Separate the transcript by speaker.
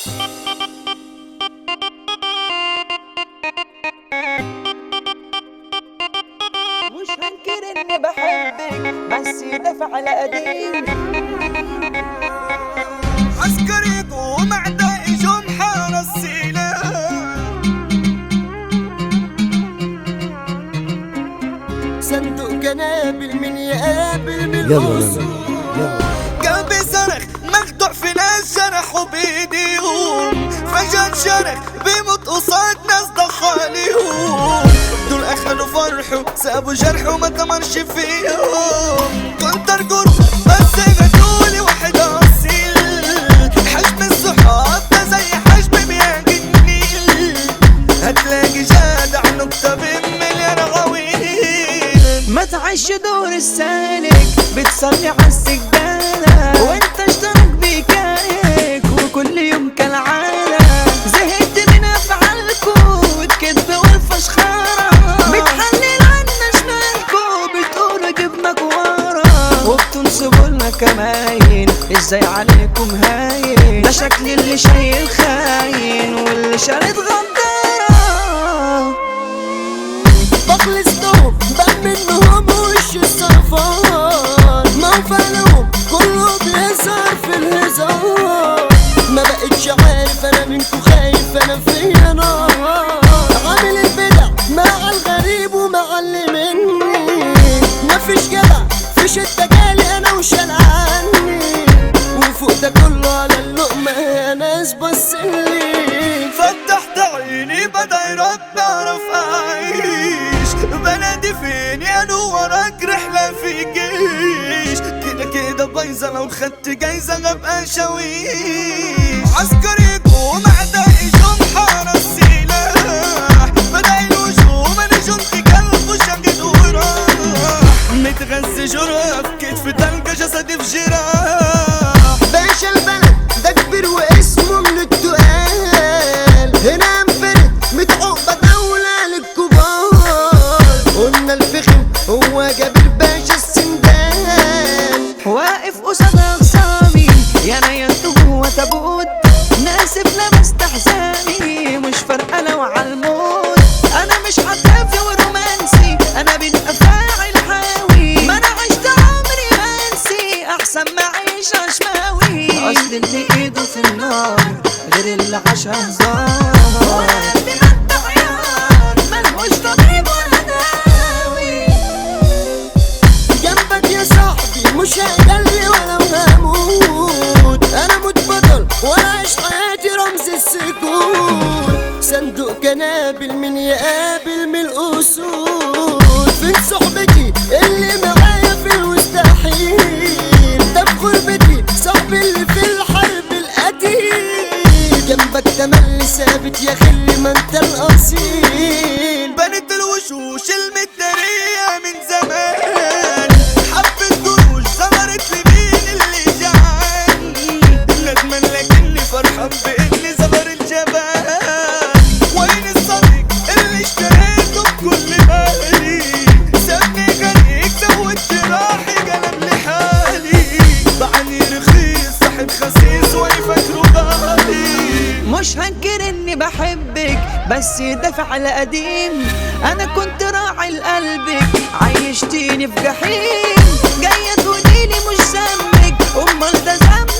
Speaker 1: مش هنكر اني بحبك بس دفع على قديم
Speaker 2: عسكري قوم اعدائي جمحة السلاح
Speaker 3: صندوق قنابل من يقابل من
Speaker 4: يلا
Speaker 3: الأصول
Speaker 4: يلا
Speaker 2: قلبي صرخ مخدوع في ناس جرحوا بايديهم فجأة شرخ بيموت قصاد ناس ضخاليهم دول اخذوا فرحوا سابوا جرح وما تمرش فيهم كنت ارجل بس غدولي واحد اصيل حجم الصحاب ده زي حجم مياه النيل هتلاقي جدع نكتة بمليار غويل
Speaker 1: ما تعيش دور السالك بتصلي على السجادة وانت اشترك بكايك وكل يوم كالعادة زهقت من افعالكم والكذب والفشخرة بتحلل عنا شمالكم بتقولوا جبنا كوارة وبتنصبوا لنا كماين ازاي عليكم هاين ده شكل اللي شايل خاين واللي شارد غدارة
Speaker 3: بخلص دوم بان منهم وش الصفار ما فعلهم كله بيظهر في الهزار ما بقتش عارف انا منكو خايف انا فيا نار عامل البدع مع الغريب ومع اللي مني مفيش جدع فيش التجالي انا وشال عني وفوق ده كله على اللقمة يا ناس بصلي
Speaker 2: فتحت عيني بدا يرد اعرف اعيش بلدي فين يا نورك رحلة في جيش كده كده بايظة لو خدت جايزة ابقى شويش عسكري قوم اعدائي جمحة السلاح بدا الهجوم انا جندي قلبه شقد وراح متغذي جرح كتف تلقى جسدي في جراح
Speaker 3: باشا البلد ده كبير واسمه من التقال هنا انفرد متعوبة دولة للكبار قلنا الفخم هو جابر باشا السندان
Speaker 1: واقف قصاد اغصاني يا نيلت جوه تابوت ناسف لمست احزاني مش فارقه لو عالموت انا مش حتافي ورومانسي انا بين افاعي الحاوي ما انا عشت عمري منسي احسن ما اعيش عشماوي اصل اللي ايده في النار غير اللي عاش هزار وقلبي مد عيار ملهوش طبيب ولا داوي
Speaker 3: جنبك يا صاحبي مش هيجلي ولا هموت انا موت بطل وعايش حياتي رمز السكون صندوق قنابل من يقابل من الاسود فين صحبتي اللي معايا في المستحيل ده في غربتي صاحبي اللي في الحرب القتيل جنبك تملي ثابت يا خلي ما انت الاصيل
Speaker 2: بنت الوشوش المدارية من زمان حبة جروش ظهرت لي مين اللي جعان ندمان لكني فرحان بإني زمر الجبان وين الصديق اللي اشتريته بكل مالي سابني غريق زودت راحي قلب لي حالي بعني رخيص صاحب خسيس ويفكروا غالي
Speaker 1: مش هنكر اني بحبك بس دافع على قديم انا كنت راعي لقلبك عيشتيني في جحيم جاية تقوليلي مش ذنبك امال ده ذنب